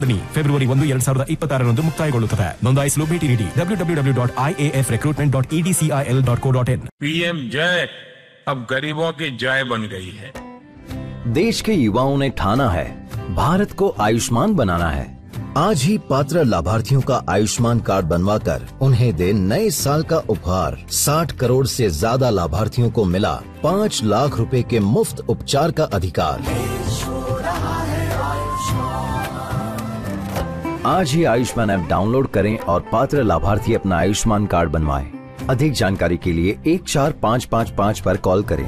ಬನ್ನಿ ಫೆಬ್ರವರಿ ಒಂದು ಎರಡ್ ಸಾವಿರದ ಇಪ್ಪತ್ತಾರರಂದು ಮುಕ್ತಾಯಗೊಳ್ಳುತ್ತದೆ ನೋಂದಾಯಿಸಲು ಭೇಟಿ ನೀಡಿ W W W dot IAF recruitment dot EDCIL dot co dot in PM जय अब गरीबों की जय बन गई है देश के युवाओं ने ठाना है भारत को आयुष्मान बनाना है आज ही पात्र लाभार्थियों का आयुष्मान कार्ड बनवाकर उन्हें दे नए साल का उपहार 60 करोड़ से ज्यादा लाभार्थियों को मिला 5 लाख रुपए के मुफ्त उपचार का अधिकार आज ही आयुष्मान ऐप डाउनलोड करें और पात्र लाभार्थी अपना आयुष्मान कार्ड बनवाएं। अधिक जानकारी के लिए एक चार पाँच पाँच पाँच पर कॉल करें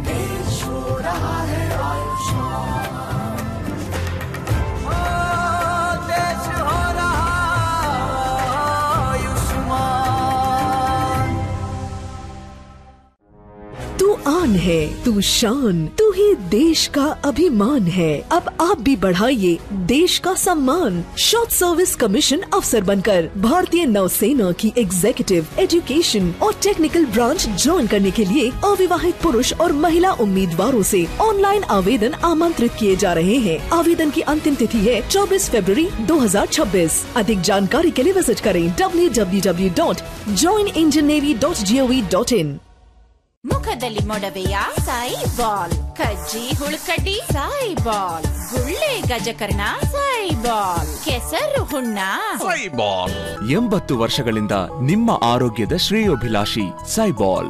तू आन है तू शान तू ही देश का अभिमान है अब आप भी बढ़ाइए देश का सम्मान शॉर्ट सर्विस कमीशन अफसर बनकर भारतीय नौसेना की एग्जीक्यूटिव एजुकेशन और टेक्निकल ब्रांच ज्वाइन करने के लिए अविवाहित पुरुष और महिला उम्मीदवारों से ऑनलाइन आवेदन आमंत्रित किए जा रहे हैं आवेदन की अंतिम तिथि है 24 फरवरी 2026 अधिक जानकारी के लिए विजिट करें www.joinindianNavy.gov.in ಮುಖದಲ್ಲಿ ಮೊಡವೆಯ ಸಾಯಿ ಬಾಲ್ ಕಜ್ಜಿ ಹುಳುಕಡ್ಡಿ ಸಾಯಿ ಬಾಲ್ ಗುಳ್ಳೆ ಗಜಕರ್ಣ ಸಾಯಿ ಬಾಲ್ ಕೆಸರು ಹುಣ್ಣ ಎಂಬತ್ತು ವರ್ಷಗಳಿಂದ ನಿಮ್ಮ ಆರೋಗ್ಯದ ಶ್ರೇಯೋಭಿಲಾಷಿ ಸೈಬಾಲ್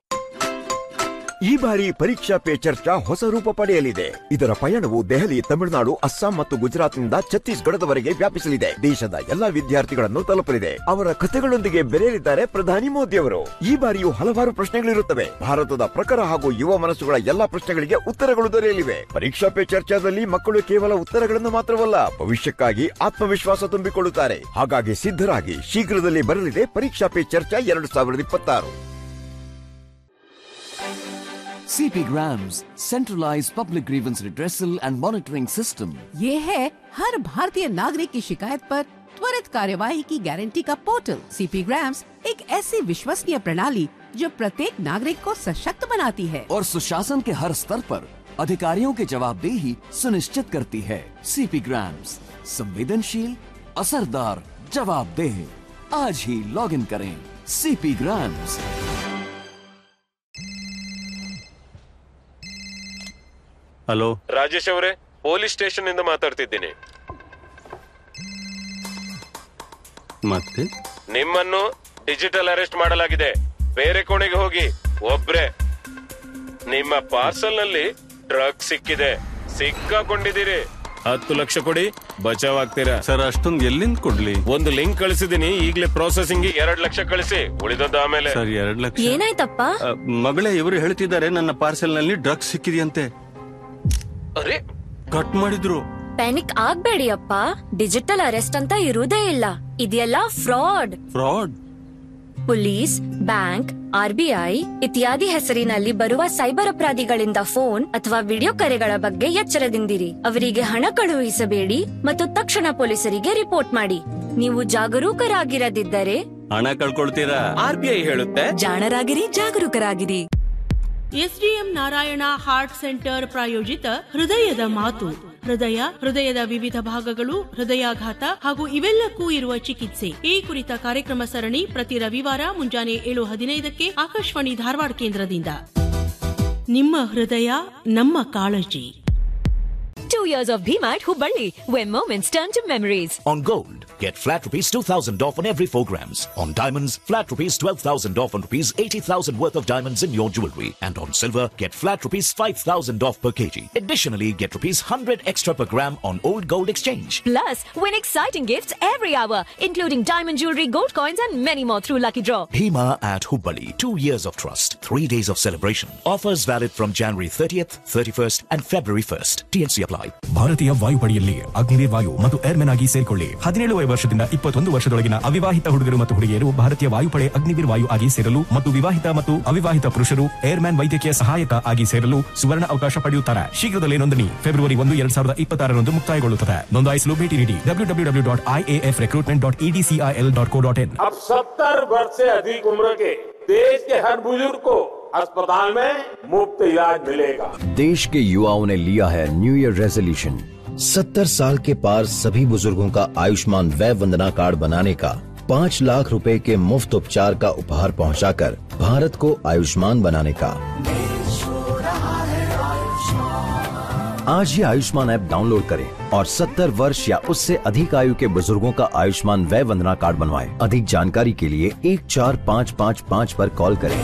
ಈ ಬಾರಿ ಪರೀಕ್ಷಾ ಪೇ ಚರ್ಚಾ ಹೊಸ ರೂಪ ಪಡೆಯಲಿದೆ ಇದರ ಪಯಣವು ದೆಹಲಿ ತಮಿಳುನಾಡು ಅಸ್ಸಾಂ ಮತ್ತು ಗುಜರಾತ್ನಿಂದ ಛತ್ತೀಸ್ಗಢದವರೆಗೆ ವ್ಯಾಪಿಸಲಿದೆ ದೇಶದ ಎಲ್ಲಾ ವಿದ್ಯಾರ್ಥಿಗಳನ್ನು ತಲುಪಲಿದೆ ಅವರ ಕಥೆಗಳೊಂದಿಗೆ ಬೆರೆಯಲಿದ್ದಾರೆ ಪ್ರಧಾನಿ ಮೋದಿ ಅವರು ಈ ಬಾರಿಯೂ ಹಲವಾರು ಪ್ರಶ್ನೆಗಳಿರುತ್ತವೆ ಭಾರತದ ಪ್ರಖರ ಹಾಗೂ ಯುವ ಮನಸ್ಸುಗಳ ಎಲ್ಲಾ ಪ್ರಶ್ನೆಗಳಿಗೆ ಉತ್ತರಗಳು ದೊರೆಯಲಿವೆ ಪರೀಕ್ಷಾ ಪೇ ಚರ್ಚಾದಲ್ಲಿ ಮಕ್ಕಳು ಕೇವಲ ಉತ್ತರಗಳನ್ನು ಮಾತ್ರವಲ್ಲ ಭವಿಷ್ಯಕ್ಕಾಗಿ ಆತ್ಮವಿಶ್ವಾಸ ತುಂಬಿಕೊಳ್ಳುತ್ತಾರೆ ಹಾಗಾಗಿ ಸಿದ್ಧರಾಗಿ ಶೀಘ್ರದಲ್ಲಿ ಬರಲಿದೆ ಪರೀಕ್ಷಾ ಪೇ ಚರ್ಚಾ ಎರಡು ಸಾವಿರದ ಇಪ್ಪತ್ತಾರು CP Grams, centralized public grievance redressal and monitoring system. ये है हर भारतीय नागरिक की शिकायत पर त्वरित कार्यवाही की गारंटी का पोर्टल सीपी ग्राम्स एक ऐसी विश्वसनीय प्रणाली जो प्रत्येक नागरिक को सशक्त बनाती है और सुशासन के हर स्तर पर अधिकारियों की जवाबदेही सुनिश्चित करती है सीपी ग्राम्स संवेदनशील असरदार जवाबदेह आज ही लॉग इन करें सीपी ग्राम्स ಹಲೋ ರಾಜೇಶ್ ಅವರೇ ಪೊಲೀಸ್ ಸ್ಟೇಷನ್ ಇಂದ ಮಾತಾಡ್ತಿದ್ದೀನಿ ಮತ್ತೆ ನಿಮ್ಮನ್ನು ಡಿಜಿಟಲ್ ಅರೆಸ್ಟ್ ಮಾಡಲಾಗಿದೆ ಬೇರೆ ಕೋಣೆಗೆ ಹೋಗಿ ಒಬ್ರೆ ನಿಮ್ಮ ಪಾರ್ಸಲ್ ನಲ್ಲಿ ಡ್ರಗ್ ಸಿಕ್ಕಿದೆ ಸಿಕ್ಕಾಕೊಂಡಿದ್ದೀರಿ ಹತ್ತು ಲಕ್ಷ ಕೊಡಿ ಬಚಾವ್ ಆಗ್ತೀರಾ ಸರ್ ಅಷ್ಟೊಂದು ಎಲ್ಲಿಂದ ಕೊಡ್ಲಿ ಒಂದು ಲಿಂಕ್ ಕಳಿಸಿದೀನಿ ಈಗಲೇ ಪ್ರೊಸೆಸಿಂಗ್ ಎರಡ್ ಲಕ್ಷ ಕಳಿಸಿ ಉಳಿದದ್ದು ಆಮೇಲೆ ಸರ್ ಎರಡ್ ಲಕ್ಷ ಏನಾಯ್ತಪ್ಪ ಅ, ಮಗಳೇ ಇವರು ಹೇಳ್ತಿದ್ದಾರೆ ನನ್ನ ಪಾರ್ಸೆಲ್ ನಲ್ಲಿ ಡ್ರಗ್ಸ್ ಸಿಕ್ಕಿದೆಯಂತೆ ಅರೆ ಕಟ್ ಮಾಡಿದ್ರು ಪ್ಯಾನಿಕ್ ಆಗ್ಬೇಡಿ ಅಪ್ಪ ಡಿಜಿಟಲ್ ಅರೆಸ್ಟ್ ಅಂತ ಇರುವುದೇ ಇಲ್ಲ ಇದೆಲ್ಲ fraud fraud police bank RBI ಇತ್ಯಾದಿ ಹೆಸರಿನಲ್ಲಿ ಬರುವ ಸೈಬರ್ ಅಪರಾಧಿಗಳಿಂದ ಫೋನ್ ಅಥವಾ ವಿಡಿಯೋ ಕರೆಗಳ ಬಗ್ಗೆ ಎಚ್ಚರದಿಂದಿರಿ ಅವರಿಗೆ ಹಣ ಕಳುಹಿಸಬೇಡಿ ಮತ್ತು ತಕ್ಷಣ ಪೊಲೀಸರಿಗೆ ರಿಪೋರ್ಟ್ ಮಾಡಿ ನೀವು ಜಾಗರೂಕರಾಗಿರದಿದ್ದರೆ ಹಣ ಕಳ್ಕೊಳ್ತೀರಾ ಆರ್ ಬಿ ಐ ಹೇಳುತ್ತೆ ಜಾಣರಾಗಿರಿ ಜಾಗರೂಕರಾಗಿರಿ ಎಸ್ಡಿಎಂ ನಾರಾಯಣ ಹಾರ್ಟ್ ಸೆಂಟರ್ ಪ್ರಾಯೋಜಿತ ಹೃದಯದ ಮಾತು ಹೃದಯ ಹೃದಯದ ವಿವಿಧ ಭಾಗಗಳು ಹೃದಯಾಘಾತ ಹಾಗೂ ಇವೆಲ್ಲಕ್ಕೂ ಇರುವ ಚಿಕಿತ್ಸೆ ಈ ಕುರಿತ ಕಾರ್ಯಕ್ರಮ ಸರಣಿ ಪ್ರತಿ ರವಿವಾರ ಮುಂಜಾನೆ ಏಳು ಹದಿನೈದಕ್ಕೆ ಆಕಾಶವಾಣಿ ಧಾರವಾಡ ಕೇಂದ್ರದಿಂದ ನಿಮ್ಮ ಹೃದಯ ನಮ್ಮ ಕಾಳಜಿ Two years of BMAT Hubballi, where moments turn to memories. On gold, get flat rupees 2000 off on every 4 grams. On diamonds, flat rupees 12,000 off on rupees 80,000 worth of diamonds in your jewelry. And on silver, get flat rupees 5,000 off per kg. Additionally, get rupees 100 extra per gram on old gold exchange. Plus, win exciting gifts every hour, including diamond jewelry, gold coins, and many more through Lucky Draw. Bhima at Hubbali. Two years of trust. Three days of celebration. Offers valid from January 30th, 31st, and February 1st. TNC apply. ಭಾರತೀಯ ವಾಯುಪಡೆಯಲ್ಲಿ ಅಗ್ನಿವೀರ್ ವಾಯು ಮತ್ತು ಏರ್ಮೆನ್ ಆಗಿ ಸೇರಿಕೊಳ್ಳಿ ಹದಿನೇಳು ವರ್ಷದಿಂದ ಇಪ್ಪತ್ತೊಂದು ವರ್ಷದೊಳಗಿನ ಅವಿವಾಹಿತ ಹುಡುಗರು ಮತ್ತು ಹುಡುಗಿಯರು ಭಾರತೀಯ ವಾಯುಪಡೆ ಅಗ್ನಿವೀರ್ ವಾಯು ಆಗಿ ಸೇರಲು ಮತ್ತು ವಿವಾಹಿತ ಮತ್ತು ಅವಿವಾಹಿತ ಪುರುಷರು ಏರ್ಮ್ಯಾನ್ ವೈದ್ಯಕೀಯ ಸಹಾಯಕ ಆಗಿ ಸೇರಲು ಸುವರ್ಣ ಅವಕಾಶ ಪಡೆಯುತ್ತಾರೆ ಶೀಘ್ರದಲ್ಲೇ ನೋಂದಣಿ ಫೆಬ್ರವರಿ ಒಂದು ಎರಡ್ ಸಾವಿರದ ಇಪ್ಪತ್ತಾರರಂದು ಮುಕ್ತಾಯಗೊಳ್ಳುತ್ತದೆ ನೋಂದಾಯಿಸಲು ಭೇಟಿ ನೀಡಿ W W W dot IAF recruitment dot EDCIL dot co dot in अब सत्तर वर्ष से अधिक उम्र के देश के हर बुजुर्ग को अस्पताल में मुफ्त इलाज मिलेगा देश के युवाओं ने लिया है न्यू ईयर रेजोल्यूशन सत्तर साल के पार सभी बुजुर्गों का आयुष्मान वय वंदना कार्ड बनाने का पाँच लाख रुपए के मुफ्त उपचार का उपहार पहुंचाकर भारत को आयुष्मान बनाने का आज ही आयुष्मान ऐप डाउनलोड करें और 70 वर्ष या उससे अधिक आयु के बुजुर्गों का आयुष्मान वय वंदना कार्ड बनवाएं। अधिक जानकारी के लिए एक चार पाँच पाँच पाँच पर कॉल करें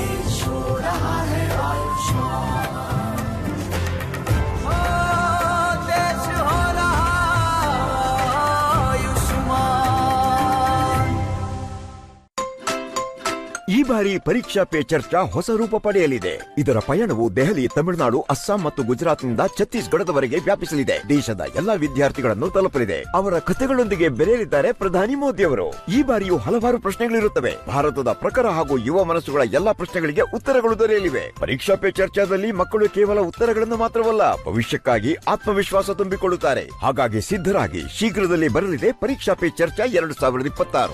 ಈ ಬಾರಿ ಪರೀಕ್ಷಾ ಪೇ ಚರ್ಚಾ ಹೊಸ ರೂಪ ಪಡೆಯಲಿದೆ ಇದರ ಪಯಣವು ದೆಹಲಿ ತಮಿಳುನಾಡು ಅಸ್ಸಾಂ ಮತ್ತು ಗುಜರಾತ್ನಿಂದ ಛತ್ತೀಸ್ಗಢದವರೆಗೆ ವ್ಯಾಪಿಸಲಿದೆ ದೇಶದ ಎಲ್ಲಾ ವಿದ್ಯಾರ್ಥಿಗಳನ್ನು ತಲುಪಲಿದೆ ಅವರ ಕಥೆಗಳೊಂದಿಗೆ ಬೆರೆಯಲಿದ್ದಾರೆ ಪ್ರಧಾನಿ ಮೋದಿ ಅವರು ಈ ಬಾರಿಯೂ ಹಲವಾರು ಪ್ರಶ್ನೆಗಳಿರುತ್ತವೆ ಭಾರತದ ಪ್ರಖರ ಹಾಗೂ ಯುವ ಮನಸ್ಸುಗಳ ಎಲ್ಲಾ ಪ್ರಶ್ನೆಗಳಿಗೆ ಉತ್ತರಗಳು ದೊರೆಯಲಿವೆ ಪರೀಕ್ಷಾ ಪೇ ಚರ್ಚಾದಲ್ಲಿ ಮಕ್ಕಳು ಕೇವಲ ಉತ್ತರಗಳನ್ನು ಮಾತ್ರವಲ್ಲ ಭವಿಷ್ಯಕ್ಕಾಗಿ ಆತ್ಮವಿಶ್ವಾಸ ತುಂಬಿಕೊಳ್ಳುತ್ತಾರೆ ಹಾಗಾಗಿ ಸಿದ್ಧರಾಗಿ ಶೀಘ್ರದಲ್ಲಿ ಬರಲಿದೆ ಪರೀಕ್ಷಾ ಪೇ ಚರ್ಚಾ ಎರಡು ಸಾವಿರದ ಇಪ್ಪತ್ತಾರು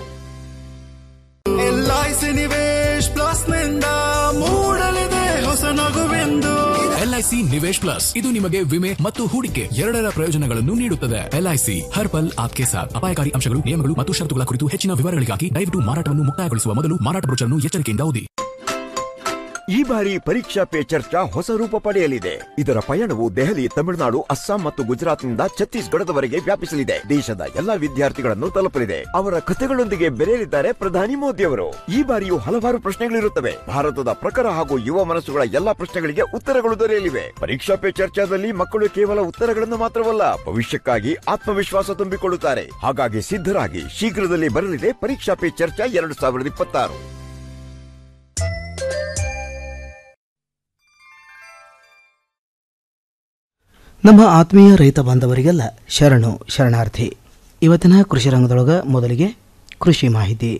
ಎಲ್ಐಸಿ ನಿವೇಶ್ ಪ್ಲಸ್ ನಿಂದ ಮೂಡಲಿದೆ ಹೊಸ ನಗುವೆಂದು ಎಲ್ಐಸಿ ನಿವೇಶ್ ಪ್ಲಸ್ ಇದು ನಿಮಗೆ ವಿಮೆ ಮತ್ತು ಹೂಡಿಕೆ ಎರಡರ ಪ್ರಯೋಜನಗಳನ್ನು ನೀಡುತ್ತದೆ ಎಲ್ಐಸಿ ಹರ್ ಪಲ್ ಆಪ್ಕೆ ಸಾಥ್ ಅಪಾಯಕಾರಿ ಅಂಶಗಳು ನಿಯಮಗಳು ಮತ್ತು ಷರತ್ತುಗಳ ಕುರಿತು ಹೆಚ್ಚಿನ ವಿವರಗಳಿಗಾಗಿ ದಯವಿಟ್ಟು ಮಾರಾಟವನ್ನು ಮುಕ್ತಾಯಗೊಳಿಸುವ ಮೊದಲು ಮಾರಾಟ ಬ್ರೋಚರ್ನ್ನು ಎಚ್ಚರಿಕೆಯಿಂದ ಓದಿ ಈ ಬಾರಿ ಪರೀಕ್ಷಾ ಪೇ ಚರ್ಚಾ ಹೊಸ ರೂಪ ಪಡೆಯಲಿದೆ ಇದರ ಪಯಣವು ದೆಹಲಿ ತಮಿಳುನಾಡು ಅಸ್ಸಾಂ ಮತ್ತು ಗುಜರಾತ್ನಿಂದ ಛತ್ತೀಸ್ಗಢದವರೆಗೆ ವ್ಯಾಪಿಸಲಿದೆ ದೇಶದ ಎಲ್ಲಾ ವಿದ್ಯಾರ್ಥಿಗಳನ್ನು ತಲುಪಲಿದೆ ಅವರ ಕಥೆಗಳೊಂದಿಗೆ ಬೆರೆಯಲಿದ್ದಾರೆ ಪ್ರಧಾನಿ ಮೋದಿ ಅವರು ಈ ಬಾರಿಯೂ ಹಲವಾರು ಪ್ರಶ್ನೆಗಳಿರುತ್ತವೆ ಭಾರತದ ಪ್ರಖರ ಹಾಗೂ ಯುವ ಮನಸ್ಸುಗಳ ಎಲ್ಲಾ ಪ್ರಶ್ನೆಗಳಿಗೆ ಉತ್ತರಗಳು ದೊರೆಯಲಿವೆ ಪರೀಕ್ಷಾ ಪೇ ಚರ್ಚಾದಲ್ಲಿ ಮಕ್ಕಳು ಕೇವಲ ಉತ್ತರಗಳನ್ನು ಮಾತ್ರವಲ್ಲ ಭವಿಷ್ಯಕ್ಕಾಗಿ ಆತ್ಮವಿಶ್ವಾಸ ತುಂಬಿಕೊಳ್ಳುತ್ತಾರೆ ಹಾಗಾಗಿ ಸಿದ್ಧರಾಗಿ ಶೀಘ್ರದಲ್ಲಿ ಬರಲಿದೆ ಪರೀಕ್ಷಾ ಪೇ ಚರ್ಚಾ ಎರಡು ಸಾವಿರದ ಇಪ್ಪತ್ತಾರು ನಮ್ಮ ಆತ್ಮೀಯ ರೈತ ಬಾಂಧವರಿಗೆಲ್ಲ ಶರಣು ಶರಣಾರ್ಥಿ ಇವತ್ತಿನ ಕೃಷಿ ರಂಗದೊಳಗ ಮೊದಲಿಗೆ ಕೃಷಿ ಮಾಹಿತಿ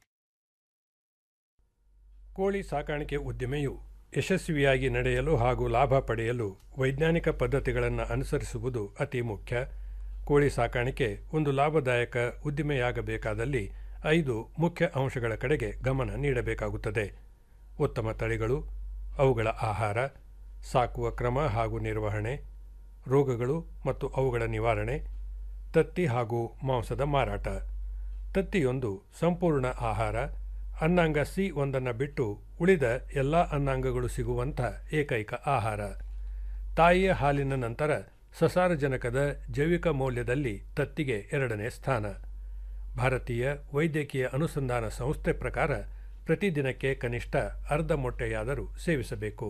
ಕೋಳಿ ಸಾಕಾಣಿಕೆ ಉದ್ದಿಮೆಯು ಯಶಸ್ವಿಯಾಗಿ ನಡೆಯಲು ಹಾಗೂ ಲಾಭ ಪಡೆಯಲು ವೈಜ್ಞಾನಿಕ ಪದ್ಧತಿಗಳನ್ನು ಅನುಸರಿಸುವುದು ಅತಿ ಮುಖ್ಯ ಕೋಳಿ ಸಾಕಾಣಿಕೆ ಒಂದು ಲಾಭದಾಯಕ ಉದ್ದಿಮೆಯಾಗಬೇಕಾದಲ್ಲಿ ಐದು ಮುಖ್ಯ ಅಂಶಗಳ ಕಡೆಗೆ ಗಮನ ನೀಡಬೇಕಾಗುತ್ತದೆ ಉತ್ತಮ ತಳಿಗಳು ಅವುಗಳ ಆಹಾರ ಸಾಕುವ ಕ್ರಮ ಹಾಗೂ ನಿರ್ವಹಣೆ ರೋಗಗಳು ಮತ್ತು ಅವುಗಳ ನಿವಾರಣೆ ತತ್ತಿ ಹಾಗೂ ಮಾಂಸದ ಮಾರಾಟ ತತ್ತಿಯೊಂದು ಸಂಪೂರ್ಣ ಆಹಾರ ಅನ್ನಾಂಗ ಸಿ ಒಂದನ್ನು ಬಿಟ್ಟು ಉಳಿದ ಎಲ್ಲ ಅನ್ನಾಂಗಗಳು ಸಿಗುವಂಥ ಏಕೈಕ ಆಹಾರ ತಾಯಿಯ ಹಾಲಿನ ನಂತರ ಸಸಾರಜನಕದ ಜೈವಿಕ ಮೌಲ್ಯದಲ್ಲಿ ತತ್ತಿಗೆ ಎರಡನೇ ಸ್ಥಾನ ಭಾರತೀಯ ವೈದ್ಯಕೀಯ ಅನುಸಂಧಾನ ಸಂಸ್ಥೆ ಪ್ರಕಾರ ಪ್ರತಿದಿನಕ್ಕೆ ಕನಿಷ್ಠ ಅರ್ಧ ಮೊಟ್ಟೆಯಾದರೂ ಸೇವಿಸಬೇಕು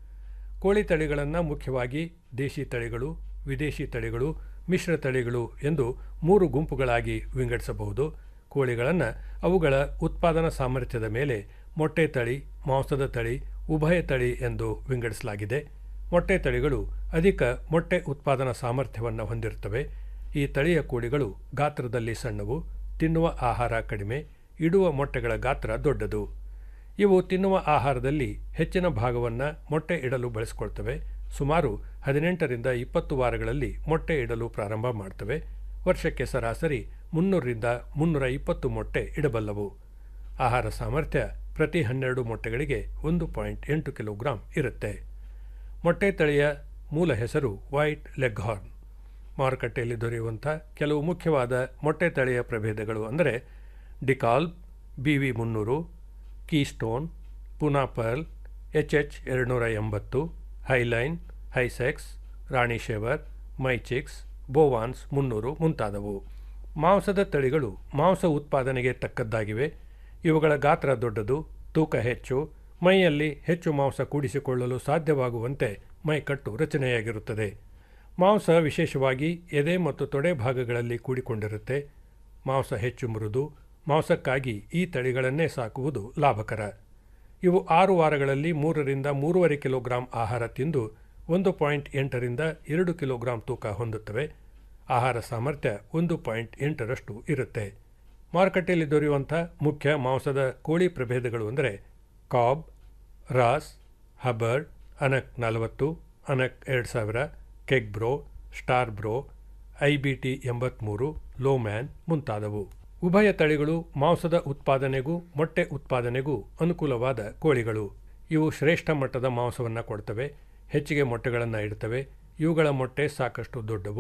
ಕೋಳಿ ತಳಿಗಳನ್ನು ಮುಖ್ಯವಾಗಿ ದೇಶಿ ತಳಿಗಳು ವಿದೇಶಿ ತಳಿಗಳು ಮಿಶ್ರ ತಳಿಗಳು ಎಂದು ಮೂರು ಗುಂಪುಗಳಾಗಿ ವಿಂಗಡಿಸಬಹುದು ಕೋಳಿಗಳನ್ನು ಅವುಗಳ ಉತ್ಪಾದನಾ ಸಾಮರ್ಥ್ಯದ ಮೇಲೆ ಮೊಟ್ಟೆ ತಳಿ ಮಾಂಸದ ತಳಿ ಉಭಯ ತಳಿ ಎಂದು ವಿಂಗಡಿಸಲಾಗಿದೆ ಮೊಟ್ಟೆ ತಳಿಗಳು ಅಧಿಕ ಮೊಟ್ಟೆ ಉತ್ಪಾದನಾ ಸಾಮರ್ಥ್ಯವನ್ನು ಹೊಂದಿರುತ್ತವೆ ಈ ತಳಿಯ ಕೋಳಿಗಳು ಗಾತ್ರದಲ್ಲಿ ಸಣ್ಣವು ತಿನ್ನುವ ಆಹಾರ ಕಡಿಮೆ ಇಡುವ ಮೊಟ್ಟೆಗಳ ಗಾತ್ರ ದೊಡ್ಡದು ಇವು ತಿನ್ನುವ ಆಹಾರದಲ್ಲಿ ಹೆಚ್ಚಿನ ಭಾಗವನ್ನು ಮೊಟ್ಟೆ ಇಡಲು ಬಳಸಿಕೊಳ್ತವೆ ಸುಮಾರು ಹದಿನೆಂಟರಿಂದ ಇಪ್ಪತ್ತು ವಾರಗಳಲ್ಲಿ ಮೊಟ್ಟೆ ಇಡಲು ಪ್ರಾರಂಭ ಮಾಡ್ತವೆ ವರ್ಷಕ್ಕೆ ಸರಾಸರಿ ಮುನ್ನೂರರಿಂದ ಮುನ್ನೂರ ಇಪ್ಪತ್ತು ಮೊಟ್ಟೆ ಇಡಬಲ್ಲವು ಆಹಾರ ಸಾಮರ್ಥ್ಯ ಪ್ರತಿ ಹನ್ನೆರಡು ಮೊಟ್ಟೆಗಳಿಗೆ ಒಂದು ಪಾಯಿಂಟ್ ಎಂಟು ಕಿಲೋಗ್ರಾಂ ಇರುತ್ತೆ ಮೊಟ್ಟೆ ತಳಿಯ ಮೂಲ ಹೆಸರು ವೈಟ್ ಲೆಗ್ ಹಾರ್ನ್ ಮಾರುಕಟ್ಟೆಯಲ್ಲಿ ದೊರೆಯುವಂಥ ಕೆಲವು ಮುಖ್ಯವಾದ ಮೊಟ್ಟೆ ತಳಿಯ ಪ್ರಭೇದಗಳು ಅಂದರೆ ಡಿಕಾಲ್ಬ್ ಬಿ ವಿ ಮುನ್ನೂರು Keystone Poona Pearl H H ಎರಡುನೂರ ಎಂಬತ್ತು ಹೈಲೈನ್ ಹೈಸೆಕ್ಸ್ ರಾಣಿ ಶೇವರ್ ಮೈಚಿಕ್ಸ್ ಬೋವಾನ್ಸ್ ಮುನ್ನೂರು ಮುಂತಾದವು ಮಾಂಸದ ತಳಿಗಳು ಮಾಂಸ ಉತ್ಪಾದನೆಗೆ ತಕ್ಕದ್ದಾಗಿವೆ ಇವುಗಳ ಗಾತ್ರ ದೊಡ್ಡದು ತೂಕ ಹೆಚ್ಚು ಮೈಯಲ್ಲಿ ಹೆಚ್ಚು ಮಾಂಸ ಕೂಡಿಸಿಕೊಳ್ಳಲು ಸಾಧ್ಯವಾಗುವಂತೆ ಮೈಕಟ್ಟು ರಚನೆಯಾಗಿರುತ್ತದೆ ಮಾಂಸ ವಿಶೇಷವಾಗಿ ಎದೆ ಮತ್ತು ತೊಡೆ ಭಾಗಗಳಲ್ಲಿ ಕೂಡಿಕೊಂಡಿರುತ್ತೆ ಮಾಂಸ ಹೆಚ್ಚು ಮೃದು ಮಾಂಸಕ್ಕಾಗಿ ಈ ತಳಿಗಳನ್ನೇ ಸಾಕುವುದು ಲಾಭಕರ ಇವು ಆರು ವಾರಗಳಲ್ಲಿ ಮೂರರಿಂದ ಮೂರುವರೆ ಕಿಲೋಗ್ರಾಂ ಆಹಾರ ತಿಂದು ಒಂದು ಪಾಯಿಂಟ್ ಎಂಟರಿಂದ ಎರಡು ಕಿಲೋಗ್ರಾಂ ತೂಕ ಹೊಂದುತ್ತವೆ ಆಹಾರ ಸಾಮರ್ಥ್ಯ ಒಂದು ಪಾಯಿಂಟ್ ಎಂಟರಷ್ಟು ಇರುತ್ತೆ ಮಾರುಕಟ್ಟೆಯಲ್ಲಿ ದೊರೆಯುವಂಥ ಮುಖ್ಯ ಮಾಂಸದ ಕೋಳಿ ಪ್ರಭೇದಗಳು ಅಂದರೆ ಕಾಬ್ ರಾಸ್ ಹಬರ್ಡ್ ಅನಕ್ ನಲವತ್ತು ಅನಕ್ ಎರಡು ಸಾವಿರ Keg Bro Star Bro I B T ಎಂಬತ್ತ್ಮೂರು ಲೋಮ್ಯಾನ್ ಮುಂತಾದವು ಉಭಯ ತಳಿಗಳು ಮಾಂಸದ ಉತ್ಪಾದನೆಗೂ ಮೊಟ್ಟೆ ಉತ್ಪಾದನೆಗೂ ಅನುಕೂಲವಾದ ಕೋಳಿಗಳು ಇವು ಶ್ರೇಷ್ಠ ಮಟ್ಟದ ಮಾಂಸವನ್ನು ಕೊಡ್ತವೆ ಹೆಚ್ಚಿಗೆ ಮೊಟ್ಟೆಗಳನ್ನು ಇಡ್ತವೆ ಇವುಗಳ ಮೊಟ್ಟೆ ಸಾಕಷ್ಟು ದೊಡ್ಡವು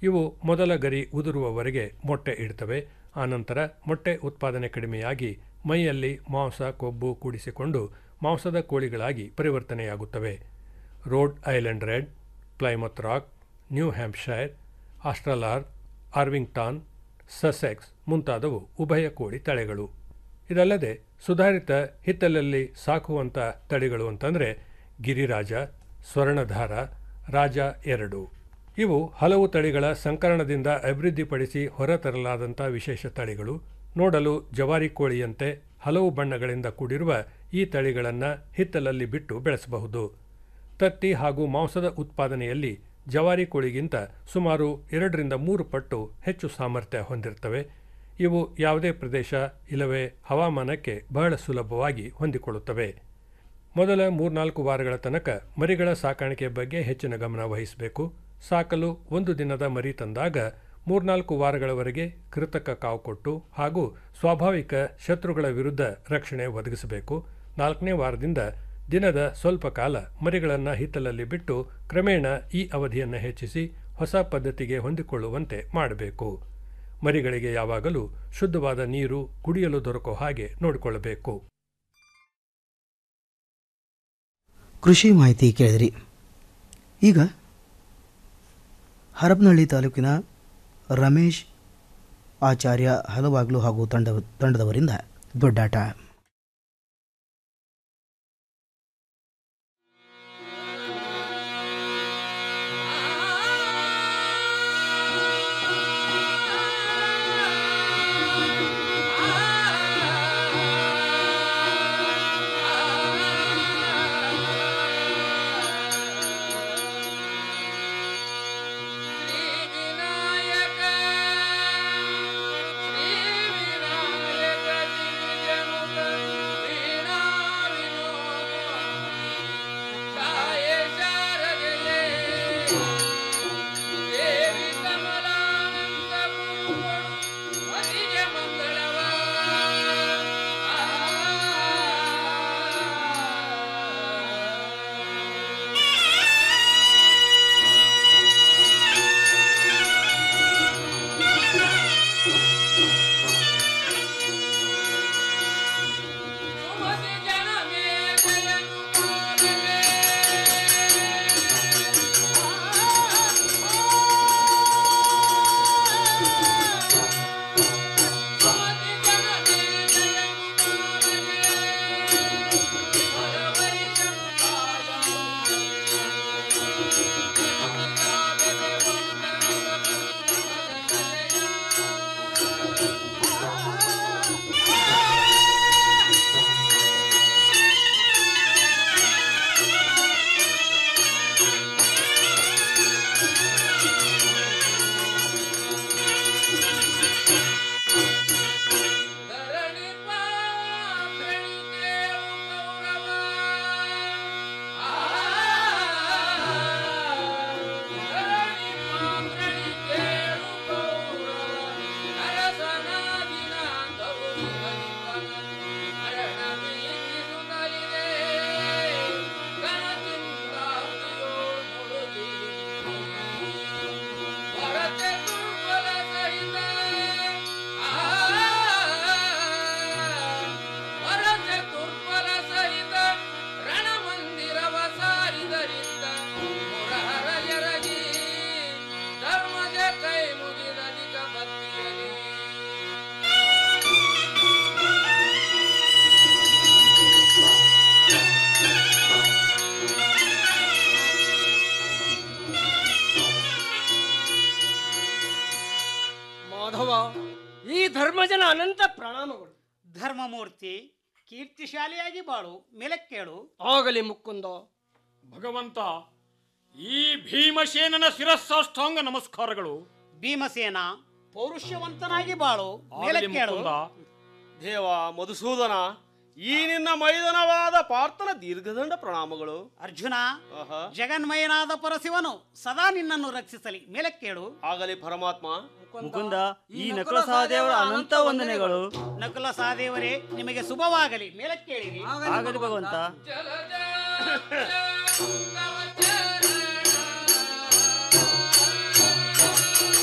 ಇವು ಮೊದಲ ಗರಿ ಉದುರುವವರೆಗೆ ಮೊಟ್ಟೆ ಇಡ್ತವೆ ಆನಂತರ ಮೊಟ್ಟೆ ಉತ್ಪಾದನೆ ಕಡಿಮೆಯಾಗಿ ಮೈಯಲ್ಲಿ ಮಾಂಸ ಕೊಬ್ಬು ಕೂಡಿಸಿಕೊಂಡು ಮಾಂಸದ ಕೋಳಿಗಳಾಗಿ ಪರಿವರ್ತನೆಯಾಗುತ್ತವೆ Rhode Island Red Plymouth Rock New Hampshire Australorp Orpington Sussex ಮುಂತಾದವು ಉಭಯ ಕೋಳಿ ತಳಿಗಳು ಇದಲ್ಲದೆ ಸುಧಾರಿತ ಹಿತ್ತಲಲ್ಲಿ ಸಾಕುವಂಥ ತಳಿಗಳು ಅಂತಂದರೆ ಗಿರಿರಾಜ ಸ್ವರ್ಣಧಾರ ರಾಜ ಎರಡು ಇವು ಹಲವು ತಳಿಗಳ ಸಂಕರಣದಿಂದ ಅಭಿವೃದ್ಧಿಪಡಿಸಿ ಹೊರತರಲಾದಂಥ ವಿಶೇಷ ತಳಿಗಳು ನೋಡಲು ಜವಾರಿ ಕೋಳಿಯಂತೆ ಹಲವು ಬಣ್ಣಗಳಿಂದ ಕೂಡಿರುವ ಈ ತಳಿಗಳನ್ನು ಹಿತ್ತಲಲ್ಲಿ ಬಿಟ್ಟು ಬೆಳೆಸಬಹುದು ತತ್ತಿ ಹಾಗೂ ಮಾಂಸದ ಉತ್ಪಾದನೆಯಲ್ಲಿ ಜವಾರಿ ಕೋಳಿಗಿಂತ ಸುಮಾರು ಎರಡರಿಂದ ಮೂರು ಪಟ್ಟು ಹೆಚ್ಚು ಸಾಮರ್ಥ್ಯ ಹೊಂದಿರ್ತವೆ ಇವು ಯಾವುದೇ ಪ್ರದೇಶ ಇಲ್ಲವೇ ಹವಾಮಾನಕ್ಕೆ ಬಹಳ ಸುಲಭವಾಗಿ ಹೊಂದಿಕೊಳ್ಳುತ್ತವೆ ಮೊದಲ ಮೂರ್ನಾಲ್ಕು ವಾರಗಳ ತನಕ ಮರಿಗಳ ಸಾಕಾಣಿಕೆ ಬಗ್ಗೆ ಹೆಚ್ಚಿನ ಗಮನ ವಹಿಸಬೇಕು ಸಾಕಲು ಒಂದು ದಿನದ ಮರಿ ತಂದಾಗ ಮೂರ್ನಾಲ್ಕು ವಾರಗಳವರೆಗೆ ಕೃತಕ ಕಾವು ಕೊಟ್ಟು ಹಾಗೂ ಸ್ವಾಭಾವಿಕ ಶತ್ರುಗಳ ವಿರುದ್ಧ ರಕ್ಷಣೆ ಒದಗಿಸಬೇಕು ನಾಲ್ಕನೇ ವಾರದಿಂದ ದಿನದ ಸ್ವಲ್ಪ ಕಾಲ ಮರಿಗಳನ್ನು ಹಿತ್ತಲಲ್ಲಿ ಬಿಟ್ಟು ಕ್ರಮೇಣ ಈ ಅವಧಿಯನ್ನು ಹೆಚ್ಚಿಸಿ ಹೊಸ ಪದ್ಧತಿಗೆ ಹೊಂದಿಕೊಳ್ಳುವಂತೆ ಮಾಡಬೇಕು ಮರಿಗಳಿಗೆ ಯಾವಾಗಲೂ ಶುದ್ಧವಾದ ನೀರು ಕುಡಿಯಲು ದೊರಕೋ ಹಾಗೆ ನೋಡಿಕೊಳ್ಳಬೇಕು ಕೃಷಿ ಮಾಹಿತಿ ಕೇಳಿದ್ರಿ ಈಗ ಹರಪನಹಳ್ಳಿ ತಾಲೂಕಿನ ರಮೇಶ್ ಆಚಾರ್ಯ ಹಲವಾಗ್ಲು ಹಾಗೂ ತಂಡ ತಂಡದವರಿಂದ ದೊಡ್ಡಾಟ ಮಾಧವ ಈ ಧರ್ಮಜನ ಅನಂತ ಪ್ರಣಾಮಗಳು ಧರ್ಮಮೂರ್ತಿ ಕೀರ್ತಿಶಾಲಿಯಾಗಿ ಬಾಳು ಮೇಲಕ್ಕೇಳು ಆಗಲಿ ಮುಕ್ಕುಂದ ಭಗವಂತ ಈ ಭೀಮಸೇನನ ಶಿರಸ್ಸಾಷ್ಟಾಂಗ ನಮಸ್ಕಾರಗಳು ಭೀಮಸೇನ ಪೌರುಷವಂತನಾಗಿ ಬಾಳು ಆಗಲಿ ಮೇಲಕ್ಕೇಳು ಮುಕುಂದ. ದೇವ ಮಧುಸೂದನ ಈ ನಿನ್ನ ಮೈದನವಾದ ಪಾರ್ಥನ ದೀರ್ಘದಂಡ ಪ್ರಣಾಮಗಳು ಅರ್ಜುನ ಜಗನ್ಮಯನಾದ ಪರಶಿವನು ಸದಾ ನಿನ್ನನ್ನು ರಕ್ಷಿಸಲಿ ಮೇಲಕ್ಕೇಳು ಆಗಲಿ ಪರಮಾತ್ಮ ಮುಕುಂದ ಈ ನಕುಲ ಸಹದೇವರ ಅನಂತ ವಂದನೆಗಳು ನಕುಲ ಸಹದೇವರೇ ನಿಮಗೆ ಶುಭವಾಗಲಿ ಮೇಲಕ್ಕೇಳಿರಿ ಆಗಲಿ ಭಗವಂತ ಿ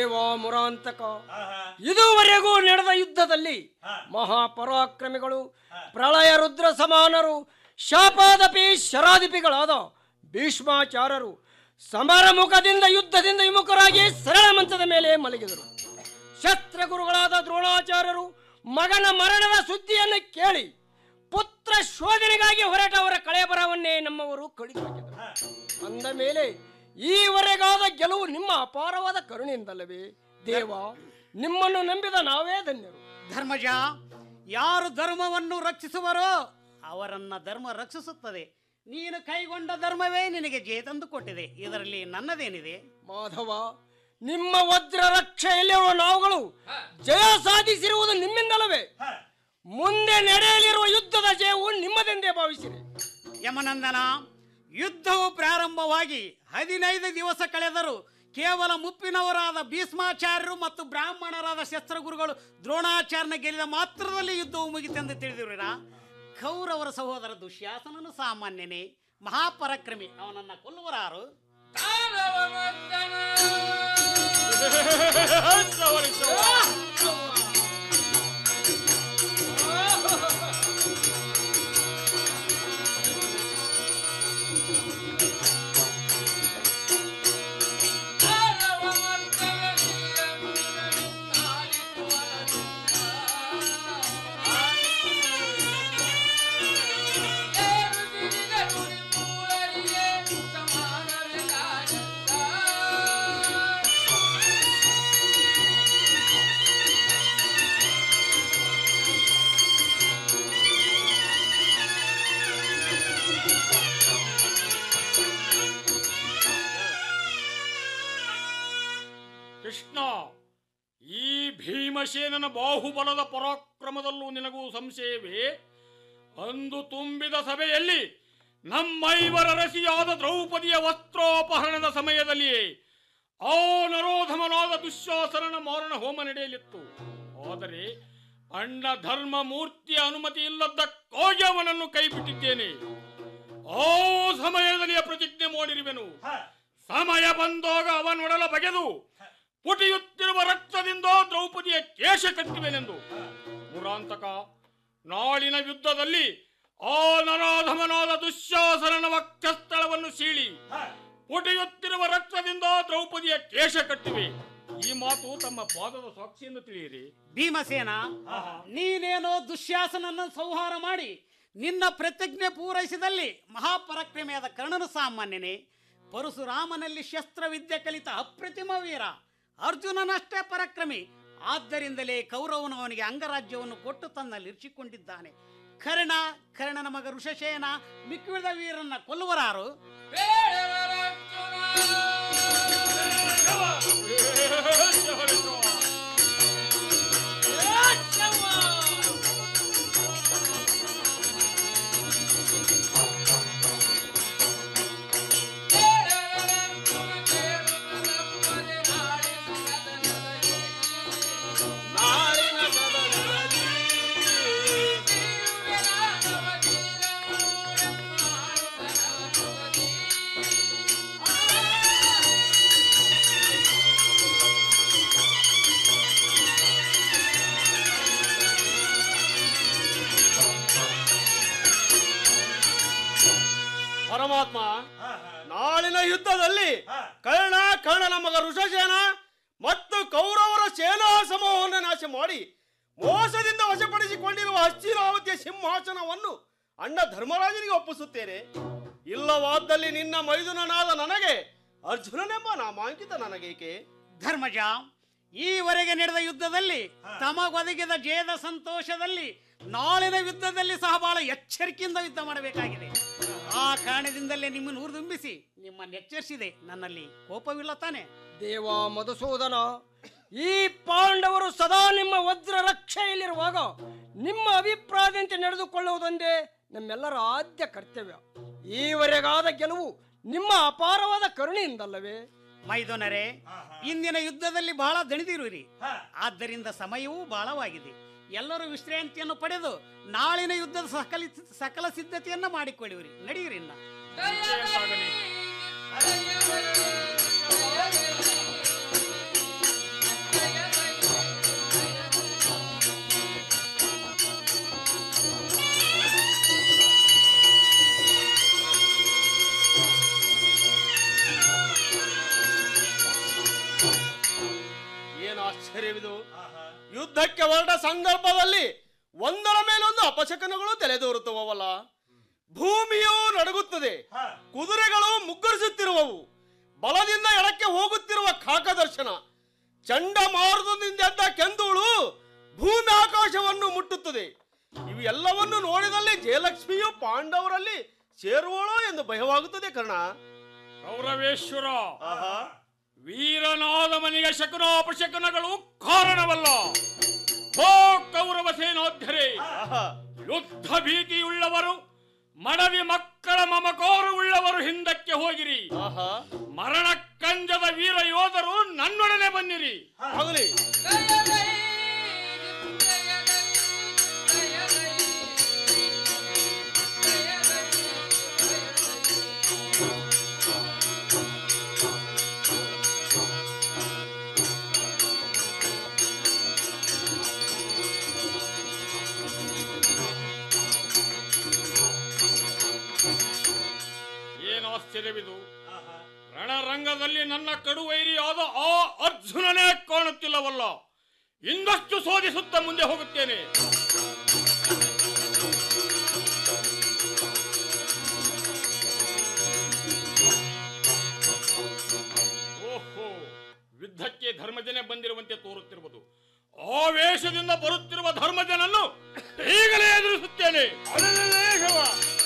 ದೇವ ಮುರಾಂತಕ ಇದುವರೆಗೂ ನಡೆದ ಯುದ್ಧದಲ್ಲಿ ಮಹಾಪರಾಕ್ರಮಿಗಳು ಪ್ರಳಯ ರುದ್ರ ಸಮಾನರು ಶಾಪಾದಪಿ ಶರಾದಿಪಿಗಳಾದ ಭೀಷ್ಮಾಚಾರ್ಯರು ಸಮರ ಮುಖದಿಂದ ಯುದ್ಧದಿಂದ ವಿಮುಖರಾಗಿ ಸರಳ ಮಂಚದ ಮೇಲೆ ಮಲಗಿದರು ಶಸ್ತ್ರಗುರುಗಳಾದ ದ್ರೋಣಾಚಾರ್ಯರು ಮಗನ ಮರಣದ ಸುದ್ದಿಯನ್ನು ಕೇಳಿ ಪುತ್ರ ಶೋಧನೆಗಾಗಿ ಹೊರಟವರ ಕಳೆಬರವನ್ನೇ ನಮ್ಮವರು ಕಡಿದು ಹಾಕಿದರು ಅಂದ ಮೇಲೆ ಈವರೆಗಾದ ಗೆಲುವು ನಿಮ್ಮ ಅಪಾರವಾದ ಕರುಣೆಯಿಂದಲ್ಲವೇ ದೇವ ನಿಮ್ಮನ್ನು ನಂಬಿದ ನಾವೇ ಧನ್ಯರು ಧರ್ಮಜ ಯಾರು ಧರ್ಮವನ್ನು ರಕ್ಷಿಸುವರೋ ಅವರನ್ನ ಧರ್ಮ ರಕ್ಷಿಸುತ್ತದೆ ನೀನು ಕೈಗೊಂಡ ಧರ್ಮವೇ ನಿನಗೆ ಜಯ ತಂದು ಕೊಟ್ಟಿದೆ ಇದರಲ್ಲಿ ನನ್ನದೇನಿದೆ ಮಾಧವ ನಿಮ್ಮ ವಜ್ರ ರಕ್ಷೆಯಲ್ಲಿರುವ ನಾವುಗಳು ಜಯ ಸಾಧಿಸಿರುವುದು ನಿಮ್ಮಿಂದಲವೇ ಮುಂದೆ ನಡೆಯಲಿರುವ ಯುದ್ಧದ ಜಯವು ನಿಮ್ಮದೆಂದೇ ಭಾವಿಸಿರಿ ಯಮನಂದನ ಯುದ್ಧವು ಪ್ರಾರಂಭವಾಗಿ ಹದಿನೈದು ದಿವಸ ಕಳೆದರೂ ಕೇವಲ ಮುಪ್ಪಿನವರಾದ ಭೀಷ್ಮಾಚಾರ್ಯರು ಮತ್ತು ಬ್ರಾಹ್ಮಣರಾದ ಶಸ್ತ್ರಗುರುಗಳು ದ್ರೋಣಾಚಾರ್ಯನ ಗೆಲ್ಲಿದ ಮಾತ್ರದಲ್ಲಿ ಯುದ್ಧವು ಮುಗಿತೆಂದು ತಿಳಿದಿರುವಿರಾ ಕೌರವರ ಸಹೋದರ ದುಶ್ಯಾಸನನು ಸಾಮಾನ್ಯನೇ ಮಹಾಪರಾಕ್ರಮಿ ಅವನನ್ನ ಕೊಲ್ಲುವರಾರು ಕೃಷ್ಣ ಈ ಭೀಮಸೇನನ ಬಾಹುಬಲದ ಪರಾಕ್ರಮದಲ್ಲೂ ನಿನಗೂ ಸಂಶಯವೇ ಅಂದು ತುಂಬಿದ ಸಭೆಯಲ್ಲಿ ನಮ್ಮೈವರ ರಸಿಯಾದ ದ್ರೌಪದಿಯ ವಸ್ತ್ರೋಪಹರಣದ ಸಮಯದಲ್ಲಿಯೇ ಆ ನರೋಧಮನಾದ ದುಶ್ಯಾಸನನ ಮಾರಣ ಹೋಮ ನಡೆಯಲಿತ್ತು ಆದರೆ ಅಣ್ಣ ಧರ್ಮ ಮೂರ್ತಿಯ ಅನುಮತಿ ಇಲ್ಲದ್ದಕ್ಕಾಗಿ ಅವನನ್ನು ಕೈಬಿಟ್ಟಿದ್ದೇನೆ ಆ ಸಮಯದಲ್ಲಿ ಪ್ರತಿಜ್ಞೆ ಮಾಡಿರುವೆನು ಸಮಯ ಬಂದಾಗ ಅವನೊಡಲ ಬಗೆದು ಪುಟಿಯುತ್ತಿರುವ ರಕ್ತದಿಂದ ದ್ರೌಪದಿಯ ಕೇಶ ಕಟ್ಟಿವೆನೆಂದು ಮುರಾಂತಕ ನಾಳಿನ ಯುದ್ಧದಲ್ಲಿ ಆ ನರಾಧಮನಾದ ದುಶ್ಯಾಸನನ ವಕ್ಷಸ್ಥಳವನ್ನು ಸೀಳಿ ಪುಟಿಯುತ್ತಿರುವ ರಕ್ತದಿಂದ ದ್ರೌಪದಿಯ ಕೇಶ ಕಟ್ಟಿವೆ ಈ ಮಾತು ತಮ್ಮ ಪಾದದ ಸಾಕ್ಷಿಯನ್ನು ತಿಳಿಯಿರಿ ಭೀಮಸೇನ ನೀನೇನೋ ದುಶ್ಯಾಸನನ್ನು ಸಂಹಾರ ಮಾಡಿ ನಿನ್ನ ಪ್ರತಿಜ್ಞೆ ಪೂರೈಸಿದಲ್ಲಿ ಮಹಾಪರಾಕ್ರಮಿಯಾದ ಕರ್ಣನು ಸಾಮಾನ್ಯನೇ ಪರಶುರಾಮನಲ್ಲಿ ಶಸ್ತ್ರವಿದ್ಯೆ ಕಲಿತ ಅಪ್ರತಿಮ ವೀರ ಅರ್ಜುನನಷ್ಟೇ ಪರಾಕ್ರಮಿ ಆದ್ದರಿಂದಲೇ ಕೌರವನು ಅವನಿಗೆ ಅಂಗರಾಜ್ಯವನ್ನು ಕೊಟ್ಟು ತನ್ನಲ್ಲಿ ಇರಿಸಿಕೊಂಡಿದ್ದಾನೆ ಕರ್ಣ ಕರ್ಣನ ಮಗ ಋಷಶೇನ ಮಿಕ್ಕಿದ ವೀರನ್ನ ಕೊಲ್ಲುವರಾರು ಪರಮಾತ್ಮ ನಾಳಿನ ಯುದ್ಧದಲ್ಲಿ ಕರ್ಣ ಕರ್ಣನ ಮಗ ಋಷಸೇನ ಮತ್ತು ಕೌರವರ ಸೇನಾ ಸಮೂಹವನ್ನು ನಾಶ ಮಾಡಿ ಮೋಸದಿಂದ ವಶಪಡಿಸಿಕೊಂಡಿರುವ ಹಸ್ತಿನಾವತಿಯ ಸಿಂಹಾಸನವನ್ನು ಅಣ್ಣ ಧರ್ಮರಾಜನಿಗೆ ಒಪ್ಪಿಸುತ್ತೇನೆ ಇಲ್ಲವಾದಲ್ಲಿ ನಿನ್ನ ಮೈದುನನಾದ ನನಗೆ ಅರ್ಜುನನೆಂಬ ನಾಮಾಂಕಿತ ನನಗೇಕೆ ಧರ್ಮಜ ಈವರೆಗೆ ನಡೆದ ಯುದ್ಧದಲ್ಲಿ ತಮಗೊದಗಿದ ಜಯದ ಸಂತೋಷದಲ್ಲಿ ನಾಳಿನ ಯುದ್ಧದಲ್ಲಿ ಸಹ ಬಹಳ ಎಚ್ಚರಿಕೆಯಿಂದ ಯುದ್ಧ ಮಾಡಬೇಕಾಗಿದೆ ಆ ಕಾರಣದಿಂದಲೇ ನಿಮ್ಮನ್ನು ಹುರಿದುಂಬಿಸಿ ನಿಮ್ಮನ್ನು ಎಚ್ಚರಿಸಿದೆ ನನ್ನಲ್ಲಿ ಕೋಪವಿಲ್ಲ ತಾನೆ ದೇವ ಮಧುಸೂದನ ಈ ಪಾಂಡವರು ಸದಾ ನಿಮ್ಮ ವಜ್ರ ರಕ್ಷೆಯಲ್ಲಿರುವಾಗ ನಿಮ್ಮ ಅಭಿಪ್ರಾಯದಂತೆ ನಡೆದುಕೊಳ್ಳುವುದೊಂದೇ ನಮ್ಮೆಲ್ಲರ ಆದ್ಯ ಕರ್ತವ್ಯ ಈವರೆಗಾದ ಗೆಲುವು ನಿಮ್ಮ ಅಪಾರವಾದ ಕರುಣೆಯಿಂದಲ್ಲವೇ ಮೈದುನರೇ ಇಂದಿನ ಯುದ್ಧದಲ್ಲಿ ಬಹಳ ದಣಿದಿರುವಿರಿ ಆದ್ದರಿಂದ ಸಮಯವೂ ಬಹಳವಾಗಿದೆ ಎಲ್ಲರೂ ವಿಶ್ರಾಂತಿಯನ್ನು ಪಡೆದು ನಾಳಿನ ಯುದ್ಧದ ಸಕಲ ಸಕಲ ಸಿದ್ಧತೆಯನ್ನ ಮಾಡಿಕೊಳ್ಳಿವಿರಿ ನಡೆಯಿರಿ ಇನ್ನ ಏನು ಆಶ್ಚರ್ಯವಿದು ಯುದ್ಧಕ್ಕೆ ಹೊರಟ ಸಂದರ್ಭದಲ್ಲಿ ಒಂದರ ಮೇಲೊಂದು ಅಪಶಕನಗಳು ತಲೆದೋರುತ್ತವಲ್ಲ ಭೂಮಿಯು ನಡುಗುತ್ತದೆ ಕುದುರೆಗಳು ಮುಗ್ಗರಿಸುತ್ತಿರುವವು ಬಲದಿಂದ ಎಡಕ್ಕೆ ಹೋಗುತ್ತಿರುವ ಕಾಕದರ್ಶನ ಚಂಡಮಾರುತದಿಂದ ಎದ್ದ ಕೆಂದುಳು ಭೂಮಿ ಆಕಾಶವನ್ನು ಮುಟ್ಟುತ್ತದೆ ಇವು ಎಲ್ಲವನ್ನು ನೋಡಿದಲ್ಲಿ ಜಯಲಕ್ಷ್ಮಿಯು ಪಾಂಡವರಲ್ಲಿ ಸೇರುವಳೋ ಎಂದು ಭಯವಾಗುತ್ತದೆ ಕರ್ಣ ಕೌರವೇಶ್ವರ ವೀರನಾದ ಮನೆಗೆ ಶಕುನಾಪಶಕನಗಳು ಕಾರಣವಲ್ಲ ಹೋ ಕೌರವ ಸೇನಾಧ್ಯರೇ ಯುದ್ಧ ಭೀತಿಯುಳ್ಳವರು ಮಡದಿ ಮಕ್ಕಳ ಮಮಕೋರವುಳ್ಳವರು ಹಿಂದಕ್ಕೆ ಹೋಗಿರಿ ಮರಣ ಕಂಜದ ವೀರ ಯೋಧರು ನನ್ನೊಡನೆ ಬನ್ನಿರಿ ಆಗಲಿ ಏನು ಆಶ್ಚರ್ಯವಿದು ರಣರಂಗದಲ್ಲಿ ನನ್ನ ಕಡುವೈರಿಯಾದ ಆ ಅರ್ಜುನನೇ ಕಾಣುತ್ತಿಲ್ಲವಲ್ಲ ಇನ್ನಷ್ಟು ಶೋಧಿಸುತ್ತಾ ಮುಂದೆ ಹೋಗುತ್ತೇನೆ ಓಹೋ ಯುದ್ಧಕ್ಕೆ ಧರ್ಮಜನೇ ಬಂದಿರುವಂತೆ ತೋರುತ್ತಿರುವುದು ಆವೇಶದಿಂದ ಬರುತ್ತಿರುವ ಧರ್ಮಜನನ್ನು ಈಗಲೇ ಎದುರಿಸುತ್ತೇನೆ ಅಲೆಲೆಲೆಗವ.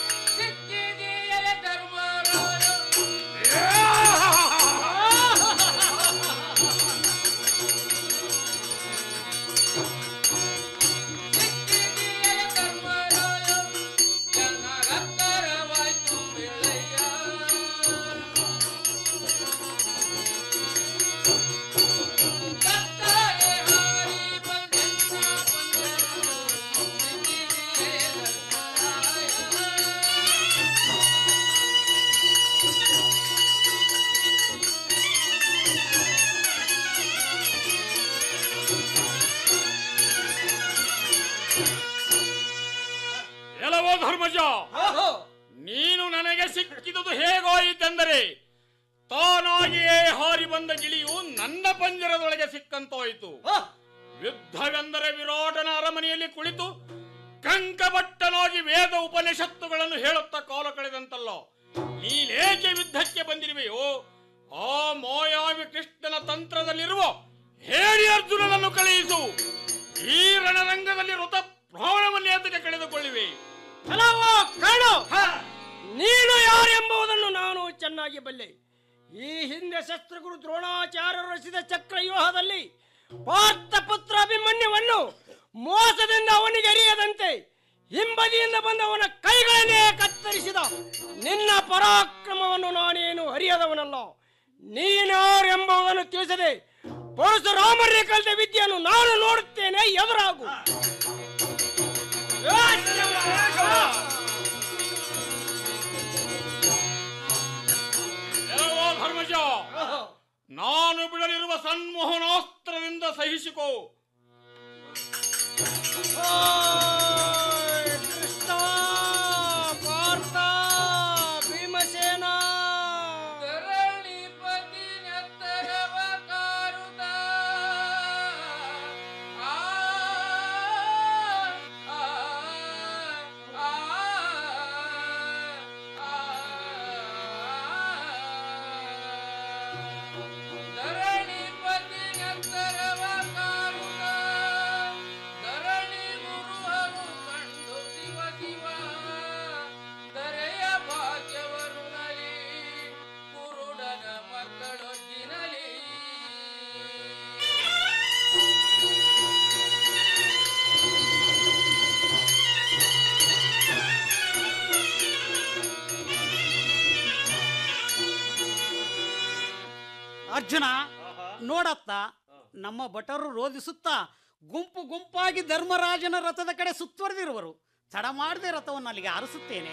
ಎಲ್ಲವೋ ಧರ್ಮಜ ನೀನು ನನಗೆ ಸಿಕ್ಕಿದುದು ಹೇಗಾಯಿತೆಂದರೆ ತಾನಾಗಿಯೇ ಹಾರಿ ಬಂದ ಗಿಳಿಯು ನನ್ನ ಪಂಜರದೊಳಗೆ ಸಿಕ್ಕಂತಾಯಿತು ಯುದ್ಧವೆಂದರೆ ವಿರಾಟನ ಅರಮನೆಯಲ್ಲಿ ಕುಳಿತು ಕಂಕಭಟ್ಟನಾಗಿ ವೇದ ಉಪನಿಷತ್ತುಗಳನ್ನು ಹೇಳುತ್ತಾ ಕಾಲ ಕಳೆದಂತಲ್ಲ ನೀನೇಕೆ ಯುದ್ಧಕ್ಕೆ ಬಂದಿರುವೆಯೋ ಆ ಮಾಯಾವಿ ಕೃಷ್ಣನ ತಂತ್ರದಲ್ಲಿರುವ ಹೇಳಿ ಅರ್ಜುನನನ್ನು ಕಳುಹಿಸು ಈ ರಣರಂಗದಲ್ಲಿ ಋತ ಪ್ರಾಣವನ್ನು ಏತಕ್ಕೆ ಕಳೆದುಕೊಳ್ಳಿವೆ ಹಲವು ಕಾಣು ನೀನು ಯಾರೆಂಬುದನ್ನು ನಾನು ಚೆನ್ನಾಗಿ ಬಲ್ಲೆ ಈ ಹಿಂದೆ ಶಸ್ತ್ರಗುರು ದ್ರೋಣಾಚಾರ್ಯರು ರಚಿಸಿದ ಚಕ್ರವ್ಯೂಹದಲ್ಲಿ ಪಾರ್ಥ ಪುತ್ರ ಅಭಿಮನ್ಯುವನ್ನು ಮೋಸದಿಂದ ಅವನಿಗೆ ಅರಿಯದಂತೆ ಹಿಂಬದಿಯಿಂದ ಬಂದವನ ಕೈಗಳನ್ನೇ ಕತ್ತರಿಸಿದ ನಿನ್ನ ಪರಾಕ್ರಮವನ್ನು ನಾನೇನು ಅರಿಯದವನಲ್ಲ ನೀನಾರೆಂಬುದನ್ನು ತಿಳಿಸದೆ ಪರಶುರಾಮರೇ ಕಲಿತ ವಿದ್ಯೆಯನ್ನು ನಾನು ನೋಡುತ್ತೇನೆ ಎದುರಾಗು ಎಲ್ಲವೋ ಧರ್ಮಜ ನಾನು ಬಿಡಲಿರುವ ಸನ್ಮೋಹನಾಸ್ತ್ರದಿಂದ ಸಹಿಸಿಕೋ ಕೃಷ್ಣ ಪಾರ್ಥ ಭೀಮಸೇನ ಅರ್ಜುನ ನೋಡತ್ತ ನಮ್ಮ ಭಟರು ರೋಧಿಸುತ್ತಾ ಗುಂಪು ಗುಂಪಾಗಿ ಧರ್ಮರಾಜನ ರಥದ ಕಡೆ ಸುತ್ತುವರೆದಿರುವರು ತಡ ಮಾಡದೆ ರಥವನ್ನು ಅಲ್ಲಿಗೆ ಆರಿಸುತ್ತೇನೆ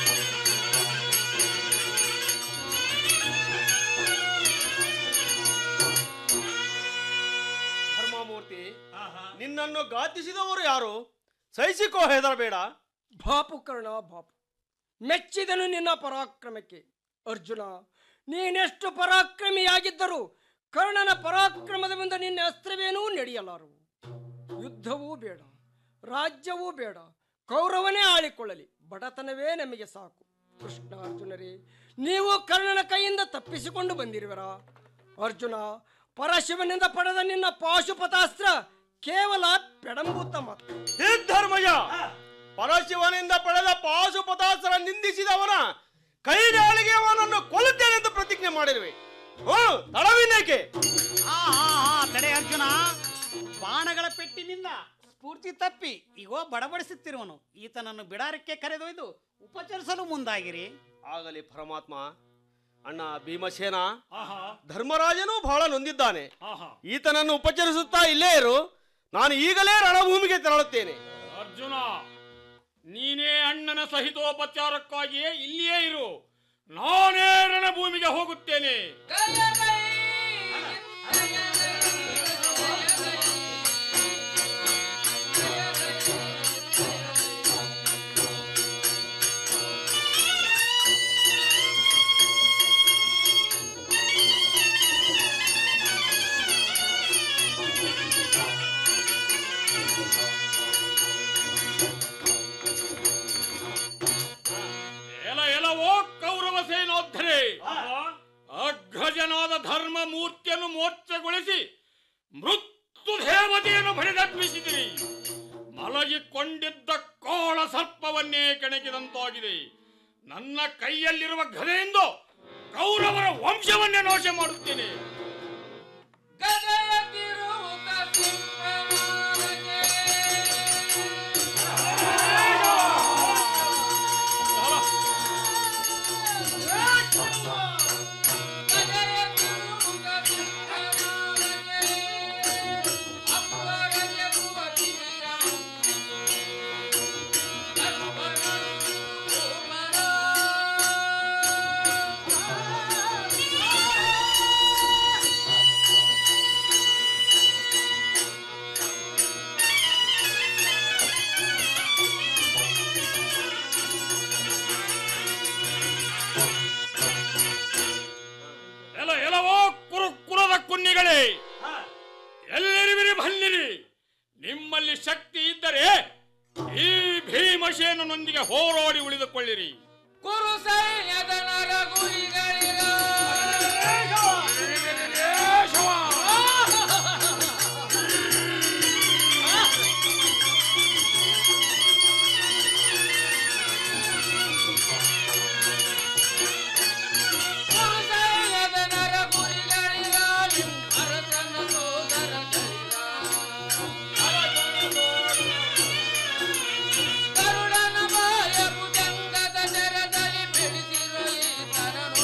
ಆ ನಿನ್ನನ್ನು ಘಾತಿಸಿದವರು ಯಾರು ಸಹಿಸಿಕೋ ಹೆದರಬೇಡ ಬಾಪು ಕರ್ಣ ಬಾಪು ಮೆಚ್ಚಿದನು ನಿನ್ನ ಪರಾಕ್ರಮಕ್ಕೆ ಅರ್ಜುನ ನೀನೆಷ್ಟು ಪರಾಕ್ರಮಿಯಾಗಿದ್ದರೂ ಕರ್ಣನ ಪರಾಕ್ರಮದ ಮುಂದೆ ನಿನ್ನ ಅಸ್ತ್ರವೇನೂ ನಡೆಯಲಾರವು ಯುದ್ಧವೂ ಬೇಡ ರಾಜ್ಯವೂ ಬೇಡ ಕೌರವನೇ ಆಳಿಕೊಳ್ಳಲಿ ಬಡತನವೇ ನಮಗೆ ಸಾಕು ಕೃಷ್ಣ ಅರ್ಜುನರೇ ನೀವು ಕರ್ಣನ ಕೈಯಿಂದ ತಪ್ಪಿಸಿಕೊಂಡು ಬಂದಿರುವರ ಅರ್ಜುನ ಪರಶಿವನಿಂದ ಪಡೆದ ನಿನ್ನ ಪಾಶುಪತಾಸ್ತ್ರ ಕೇವಲ ಪೆಡಂಬೂತ ಮಾತ್ರ ಧರ್ಮಯ ಪರಶಿವನಿಂದ ಪಡೆದ ಪಾಶುಪತಾಸ್ತ್ರ ನಿಂದಿಸಿದವನ ಕೈಗಾಳಿಗೆ ಅವನನ್ನು ಕೊಲ್ಲುತ್ತೇನೆ ಎಂದು ಪ್ರತಿಜ್ಞೆ ಮಾಡಿರುವೆ ಓ ತಡವಿನೇಕೆ ಆ, ಆ, ಆ, ತಡೆ ಅರ್ಜುನ ಬಾಣಗಳ ಪೆಟ್ಟಿನಿಂದ ಸ್ಫೂರ್ತಿ ತಪ್ಪಿ ಈಗೋ ಬಡಬಡಿಸುತ್ತಿರುವನು ಈತನನ್ನು ಬಿಡಾರಕ್ಕೆ ಕರೆದೊಯ್ದು ಉಪಚರಿಸಲು ಮುಂದಾಗಿರಿ ಆಗಲಿ ಪರಮಾತ್ಮ ಅಣ್ಣ ಭೀಮಸೇನ ಧರ್ಮರಾಜನು ಬಹಳ ನೊಂದಿದ್ದಾನೆ ಈತನನ್ನು ಉಪಚರಿಸುತ್ತಾ ಇಲ್ಲೇ ಇರು ನಾನು ಈಗಲೇ ರಣಭೂಮಿಗೆ ತೆರಳುತ್ತೇನೆ ಅರ್ಜುನ ನೀನೇ ಅಣ್ಣನ ಸಹಿತೋಪಚಾರಕ್ಕಾಗಿಯೇ ಇಲ್ಲಿಯೇ ಇರು ನಾನೇ ರಣಭೂಮಿಗೆ ಹೋಗುತ್ತೇನೆ ಎಲ ಎಲವೋ ಕೌರವ ಸೇನೋದ್ಧರೆ ಅಗ್ರಜನಾದ ಧರ್ಮ ಮೂರ್ತಿಯನ್ನು ಮೋರ್ಚೆಗೊಳಿಸಿ ಮೃತ್ಯು ದೇವತೆಯನ್ನು ಬಡಿದರ್ಪಿಸಿದಿರಿ ಮಲಗಿಕೊಂಡಿದ್ದ ಕೋಳ ಸರ್ಪವನ್ನೇ ಕೆಣಕಿದಂತಾಗಿದೆ ನನ್ನ ಕೈಯಲ್ಲಿರುವ ಗದೆಯಿಂದ ಕೌರವರ ವಂಶವನ್ನೇ ನಾಶ ಮಾಡುತ್ತೇನೆ ಎಲ ಎಲವೋ ಕುರು ಕುರದ ಕುನ್ನಿಗಳೇ ಎಲ್ಲಿರುವಿರಿ ಬಲ್ಲಿರಿ ನಿಮ್ಮಲ್ಲಿ ಶಕ್ತಿ ಇದ್ದರೆ ಈ ಭೀಮಸೇನನೊಂದಿಗೆ ಹೋರಾಡಿ ಉಳಿದುಕೊಳ್ಳಿರಿ ಕುರು ಸೈನ್ಯದ ನರಗುರಿಗಳಿಗ ಕುರು ಸೈನ್ಯದ ನರಗುರಿಗಳಿಗ ನಿಮ್ ಅರಸನ ಸೋದರ ಕರುಣನ ಬಾಯ ಭುಜಂಗದ ತೆರದಲ್ಲಿ ಬಿಡಿಸಿರೋ ಈತನನು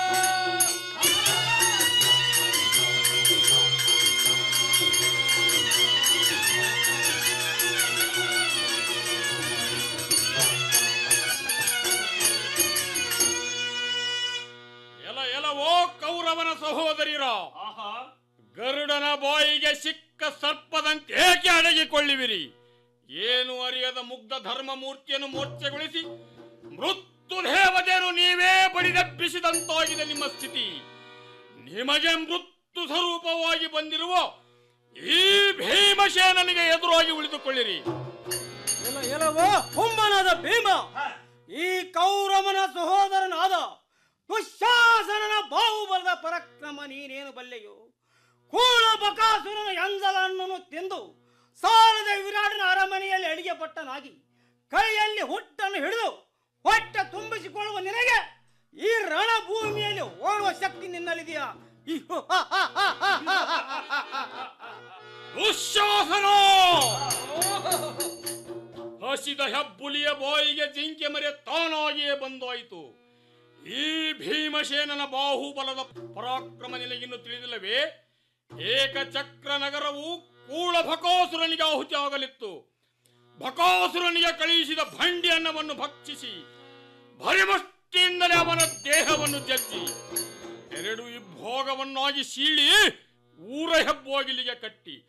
ಎಲ ಎಲವೋ ಕೌರವನ ಸಹೋದರಿರ ಗರುಡನ ಬಾಯಿಗೆ ಸಿಕ್ಕ ಸರ್ಪದಂತೆ ಏಕೆ ಅಡಗಿಕೊಳ್ಳುವಿರಿ ಏನು ಅರಿಯದ ಮುಗ್ಧ ಧರ್ಮ ಮೂರ್ತಿಯನ್ನು ಮೋರ್ಚೆಗೊಳಿಸಿ ಮೃತ್ಯು ದೇವತೆಯನ್ನು ನೀವೇ ಬಡಿದೆಬ್ಬಿಸಿದಂತಾಗಿದೆ ನಿಮ್ಮ ಸ್ಥಿತಿ ನಿಮಗೆ ಮೃತ್ಯು ಸ್ವರೂಪವಾಗಿ ಬಂದಿರುವ ಈ ಭೀಮಸೇನನಿಗೆ ಎದುರಾಗಿ ಉಳಿದುಕೊಳ್ಳಿರಿ ಎಲ ಎಲವೋ ಹುಮ್ಮನಾದ ಭೀಮ ಈ ಕೌರವನ ಸಹೋದರನಾದ ದುಶ್ಯಾಸನನ ಬಾಹುಬಲದ ಪರಾಕ್ರಮ ನೀನೇನು ಬಲ್ಲೆಯೋ ಕೂಳ ಬಕಾಸುರನ ಎಂಜಲನ್ನು ತಿಂದು ಸಾಲದ ವಿರಾಟನ ಅರಮನೆಯಲ್ಲಿ ಅಡಿಗೆ ಪಟ್ಟನಾಗಿ ಕೈಯಲ್ಲಿ ಹುಟ್ಟನ್ನು ಹಿಡಿದು ಹೊಟ್ಟೆ ತುಂಬಿಸಿಕೊಳ್ಳುವ ನಿನಗೆ ಈ ರಣಭೂಮಿಯಲ್ಲಿ ಓಡುವ ಶಕ್ತಿ ನಿನ್ನಲ್ಲಿದೆಯಾ ಇಹು, ಹ, ಹ, ಹ, ಹ, ಹ, ಹ, ಹ, ಹ. ದುಶ್ಯಾಸನ ಹಸಿದ ಹೆಬ್ಬುಲಿಯ ಬಾಯಿಗೆ ಜಿಂಕೆ ಮರೆ ತಾನಾಗಿಯೇ ಬಂದಾಯಿತು ಈ ಭೀಮಸೇನನ ಬಾಹುಬಲದ ಪರಾಕ್ರಮ ನಿನಗಿನ್ನು ತಿಳಿದಿಲ್ಲವೇ ಏಕಚಕ್ರ ನಗರವು ಕೂಳ ಭಕಾಸುರನಿಗೆ ಆಹುತಿ ಆಗಲಿತ್ತು ಭಕಾಸುರನಿಗೆ ಕಳುಹಿಸಿದ ಭಂಡಿ ಅನ್ನವನ್ನು ಭಕ್ಷಿಸಿ ಭರಿಮಷ್ಟಿಯಿಂದಲೇ ಅವನ ದೇಹವನ್ನು ಜಜ್ಜಿ ಎರಡು ಇಬ್ಬೋಗವನ್ನಾಗಿ ಸೀಳಿ ಊರ ಹೆಬ್ಬಾಗಿಲಿಗೆ ಕಟ್ಟಿ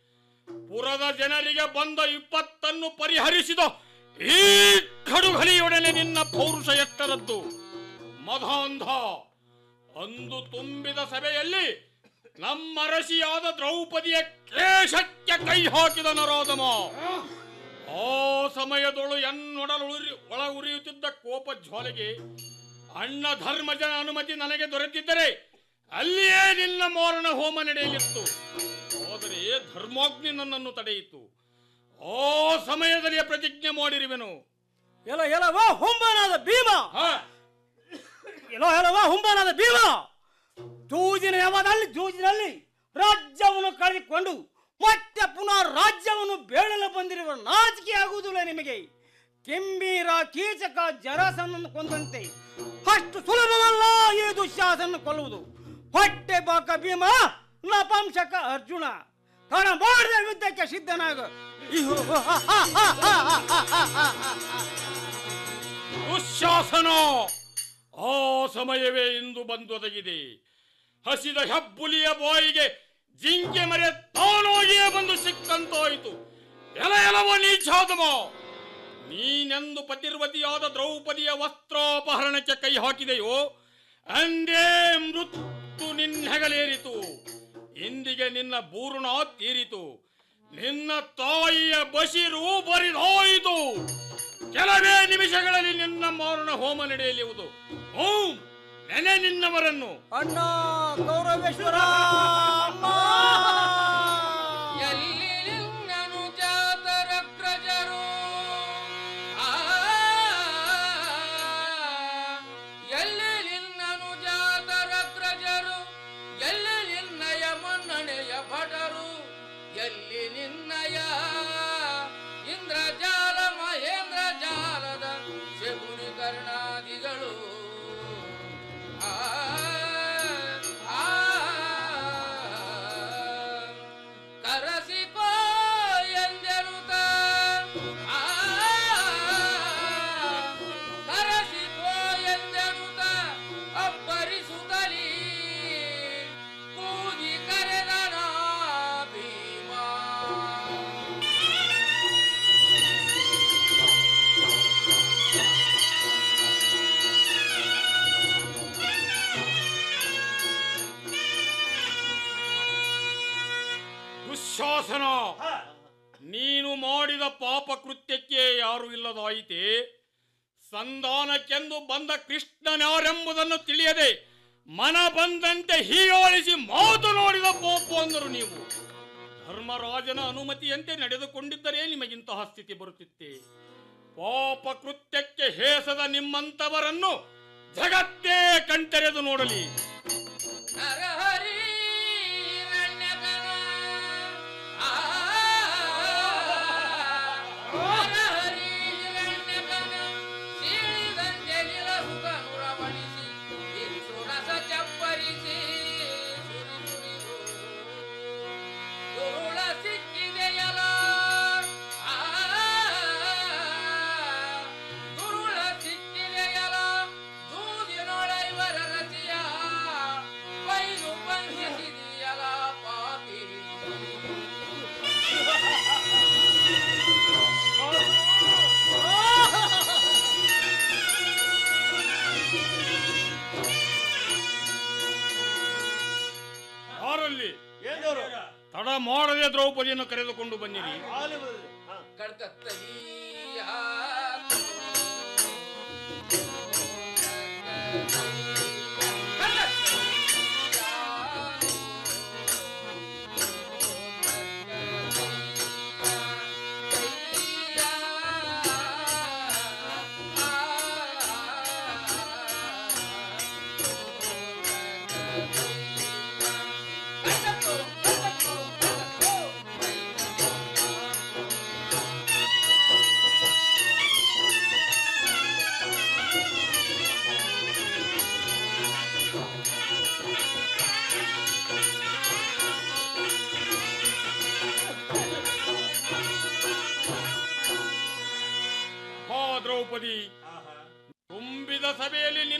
ಪುರದ ಜನರಿಗೆ ಬಂದ ವಿಪತ್ತನ್ನು ಪರಿಹರಿಸಿದ ಈ ಕಡುಗಲಿಯೊಡನೆ ನಿನ್ನ ಪೌರುಷ ಎತ್ತರದ್ದು ಮಧಾಂಧ ಅಂದು ತುಂಬಿದ ಸಭೆಯಲ್ಲಿ ನಮ್ಮ ರಸಿಯಾದ ದ್ರೌಪದಿಯ ಕೇಶಕ್ಕೆ ಕೈ ಹಾಕಿದ ನರೋದಮ ಆ ಸಮಯದೊಳು ಎನ್ನೊಡಲು ಉರಿ- ಒಳ ಉರಿಯುತ್ತಿದ್ದ ಕೋಪ ಜ್ವಾಲೆಗೆ ಅಣ್ಣ ಧರ್ಮಜನ ಅನುಮತಿ ನನಗೆ ದೊರೆತಿದ್ದರೆ ಅಲ್ಲಿಯೇ ನಿನ್ನ ಮಾರಣ ಹೋಮ ನಡೆಯಲಿತ್ತು ಆದರೆ ಧರ್ಮಾಗ್ನಿ ನನ್ನನ್ನು ತಡೆಯಿತು ಆ ಸಮಯದಲ್ಲಿ ಪ್ರತಿಜ್ಞೆ ಮಾಡಿರುವೆನು ಎಲ್ಲ ಎಲ್ಲವ ಹುಂಬನಾದ ಭೀಮ ಎಲ್ಲೋ ಎಲ್ಲವ ಹುಂಬನಾದ ಭೀಮ ಜೂಜಿನ ಯಾವದಲ್ಲಿ ಜೂಜಿನಲ್ಲಿ ರಾಜ್ಯವನ್ನು ಕಳೆದುಕೊಂಡು ಮತ್ತೆ ಪುನಃ ರಾಜ್ಯವನ್ನು ಬೇಡಲು ಬಂದಿರುವ ನಾಚಿಕೆ ಆಗುವುದಿಲ್ಲ ನಿಮಗೆ ಕೆಂಬೀರ ಕೀಚಕ ಜರಾಸನನ್ನು ಕೊಂದಂತೆ ಅಷ್ಟು ಸುಲಭವಲ್ಲ ಈ ದುಶ್ಯಾಸನ ಕೊಲ್ಲುವುದು ಹೊಟ್ಟೆ ಬಾಕ ಭೀಮ ನಪಂಸಕ ಅರ್ಜುನ ಕಣ ಮಾಡಿದ ಯುದ್ಧಕ್ಕೆ ಸಿದ್ಧನಾಗ ಇಹು, ಹ, ಹ, ಹ, ಹ, ಹ, ಹ, ಹ, ಹ. ದುಶ್ಯಾಸನ ಆ ಸಮಯವೇ ಇಂದು ಬಂದೊದಗಿದೆ ಹಸಿದ ಹೆಬ್ಬುಲಿಯ ಬಾಯಿಗೆ ಜಿಂಕೆ ಮರೆ ತಾನಾಗಿಯೇ ಬಂದು ಸಿಕ್ಕಂತಾಯಿತು ಎಲ ಎಲವ ನೀಚಾದಮ ನೀನೆಂದು ಪತಿರ್ವತಿಯಾದ ದ್ರೌಪದಿಯ ವಸ್ತ್ರಾಪಹರಣಕ್ಕೆ ಕೈ ಹಾಕಿದೆಯೋ ಅಂದೇ ಮೃತ್ಯು ನಿನ್ನೆಗಲೇರಿತು ಇಂದಿಗೆ ನಿನ್ನ ಬೂರುಣ ತೀರಿತು ನಿನ್ನ ತಾಯಿಯ ಬಸಿರು ಬರಿದಾಯಿತು ಕೆಲವೇ ನಿಮಿಷಗಳಲ್ಲಿ ನಿನ್ನ ಮಾರಣ ಹೋಮ ನಡೆಯಲಿರುವುದು ಓಂ ನೆನೆ ನಿನ್ನವರನ್ನು ಅಣ್ಣ ಗೌರವೇಶ್ವರ ಎಲ್ಲಿ ನಿನ್ನನು ಜಾತರಗ್ರಜರು ಆ, ಎಲ್ಲಿ ನಿನ್ನನು ಜಾತರಗ್ರಜರು ಎಲ್ಲಿ ನಿನ್ನಯ ಮನ್ನಣೆಯ ಭಟರು ಎಲ್ಲಿ ನಿನ್ನಯ ಇಂದ್ರಜಾಲ ಮಹೇಂದ್ರ ಜಾಲದ ಶಗುನಿ ಕರ್ಣಾದಿಗಳು ಆ ಆ ಕರಸಿಕೋ ಎಂದೆನುತ ಆ ಕರಸಿಕೋ ಎಂದೆನುತ ಅಪ್ಪರಿಸುತ್ತಲೀ ಕೂಗಿ ಕರೆದನ ಭೀಮ ದುಶ್ಯಾಸನ ನೀನು ಮಾಡಿದ ಪಾಪ ಕೃತ್ಯಕ್ಕೆ ಯಾರು ಇಲ್ಲದಾಯಿತೆ ಸಂಧಾನಕ್ಕೆಂದು ಬಂದ ಕೃಷ್ಣನ್ಯಾರೆಂಬುದನ್ನು ತಿಳಿಯದೆ ಮನ ಬಂದಂತೆ ಹೀಯಾಳಿಸಿ ಮಾತನಾಡಿದ ಪಾಪ ಅಂದರು ನೀವು ಧರ್ಮರಾಜನ ಅನುಮತಿಯಂತೆ ನಡೆದುಕೊಂಡಿದ್ದರೆ ನಿಮಗಿಂತಹ ಸ್ಥಿತಿ ಬರುತ್ತಿತ್ತೆ ಪಾಪ ಕೃತ್ಯಕ್ಕೆ ಹೇಸದ ನಿಮ್ಮಂತವರನ್ನು ಜಗತ್ತೇ ಕಣ್ತೆರೆದು ನೋಡಲಿ ನರಹರಿ ಹಿರಣ್ಯಕನ ಆ ನರಹರಿ ಹಿರಣ್ಯಕನ ಸೀಳಿದಂತೆ ನಿಲಸುಗನು ರಮಣಿಸಿ ಇಕ್ಷುರಸ ಚಪ್ಪರಿಸಿ ಸುರಿಸುರಿದು ದುರುಳ ಸಿಕ್ಕಿದೆಯಲ ಆ ದುರುಳ ಸಿಕ್ಕಿದೆಯಲ ದೂದಿನೊಳೈವರ ರತಿಯ ಬೈದು ಬಂಧಿಸಿದೆಯಲ ಪಾಪಿ ಯಾರಲ್ಲಿ ತಡ ಮಾಡದೆ ದ್ರೌಪದಿಯನ್ನು ಕರೆದುಕೊಂಡು ಬನ್ನಿರಿ ಕಡ್ಕತ್ತಲೀಯ ಹಾ ದ್ರೌಪದಿ ತುಂಬಿದ ಸಭೆಯಲ್ಲಿ ನಿನ್ನ